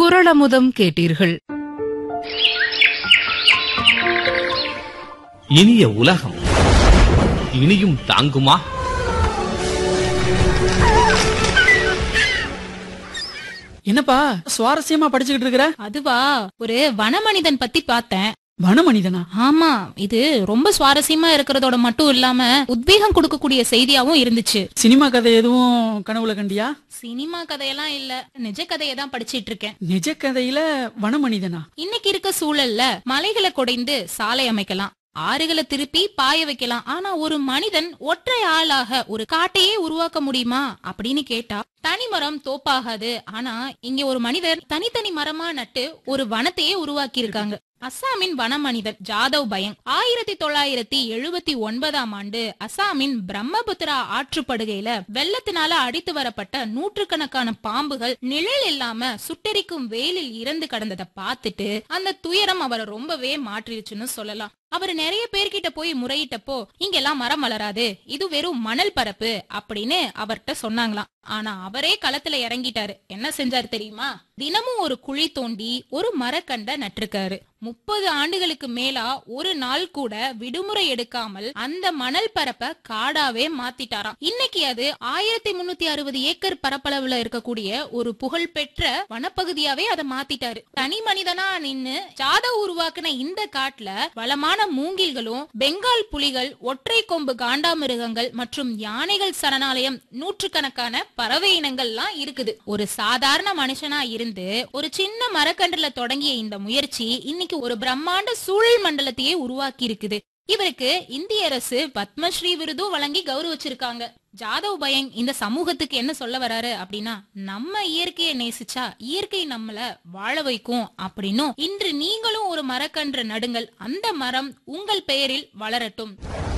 குரளமுதம் கேட்டீர்கள் இனிய உலகம் இனியும் தாங்குமா என்னப்பா சுவாரஸ்யமா படிச்சுக்கிட்டு இருக்கிற அதுவா ஒரு வனமனிதன் பத்தி பார்த்தேன் வனமனிதனா ஆமா இது ரொம்ப சுவாரஸ்யமா இருக்கிறதோட மட்டும் இல்லாம உத்வேகம் கொடுக்கக்கூடிய செய்தியாவும் இருந்துச்சு சினிமா கதை எதுவும் கனவுல கண்டியா சினிமா கதையெல்லாம் இல்ல நிஜ கதையை தான் படிச்சிட்டு இருக்கேன் நிஜ கதையில வனமனிதனா இன்னைக்கு இருக்க சூழல்ல மலைகளை குடைந்து சாலை அமைக்கலாம் ஆறுகளை திருப்பி பாய வைக்கலாம் ஆனா ஒரு மனிதன் ஒற்றை ஆளாக ஒரு காட்டையே உருவாக்க முடியுமா அப்படின்னு கேட்டா தனி மரம் தோப்பாகாது ஆனா இங்க ஒரு மனிதர் தனித்தனி மரமா நட்டு ஒரு வனத்தையே உருவாக்கி இருக்காங்க அஸ்ஸாமின் வனமனிதன் ஜாதவ் பயங் ஆயிரத்தி தொள்ளாயிரத்தி எழுபத்தி ஒன்பதாம் ஆண்டு அஸ்ஸாமின் பிரம்மபுத்திரா ஆற்றுப்படுகையில வெள்ளத்தினால அடித்து வரப்பட்ட நூற்றுக்கணக்கான பாம்புகள் நிழல் இல்லாம சுட்டெரிக்கும் வெயிலில் இறந்து கடந்ததை பார்த்துட்டு அந்த துயரம் அவரை ரொம்பவே மாற்றிருச்சுன்னு சொல்லலாம் அவர் நிறைய பேர்கிட்ட போய் முறையிட்டப்போ இங்கெல்லாம் மரம் வளராது இது வெறும் மணல் பரப்பு அப்படின்னு அவர்கிட்ட சொன்னாங்களாம் ஆனா அவரே களத்துல இறங்கிட்டாரு என்ன செஞ்சாரு தெரியுமா தினமும் ஒரு குழி தோண்டி ஒரு மரக்கண்ட நட்டிருக்காரு முப்பது ஆண்டுகளுக்கு மேலா ஒரு நாள் கூட விடுமுறை எடுக்காமல் அந்த மணல் பரப்ப காடாவே மாத்திட்டாராம் இன்னைக்கு அது ஆயிரத்தி முன்னூத்தி அறுபது ஏக்கர் பரப்பளவுல இருக்கக்கூடிய ஒரு புகழ்பெற்ற வனப்பகுதியாவே அதை மாத்திட்டாரு தனி மனிதனா நின்னு ஜாதவ் உருவாக்குன இந்த காட்டுல வளமான மூங்கில்களும் பெங்கால் புலிகள் ஒற்றை கொம்பு காண்டாமிருகங்கள் மற்றும் யானைகள் சரணாலயம் நூற்றுக்கணக்கான பறவை இனங்கள்லாம் இருக்குது ஒரு சாதாரண மனுஷனா இருந்து ஒரு சின்ன மரக்கன்றுல தொடங்கிய இந்த முயற்சி இன்னைக்கு ஒரு பிரம்மாண்ட சூழல் மண்டலத்தையே உருவாக்கி இருக்குது இவருக்கு இந்திய அரசு பத்மஸ்ரீ விருதும் வழங்கி கௌரவிச்சிருக்காங்க ஜாதவ் பயங் இந்த சமூகத்துக்கு என்ன சொல்ல வராரு அப்படின்னா நம்ம இயற்கையை நேசிச்சா இயற்கை நம்மள வாழ வைக்கும் அப்படின்னும் இன்று நீங்களும் ஒரு மரக்கன்று நடுங்கள் அந்த மரம் உங்கள் பெயரில் வளரட்டும்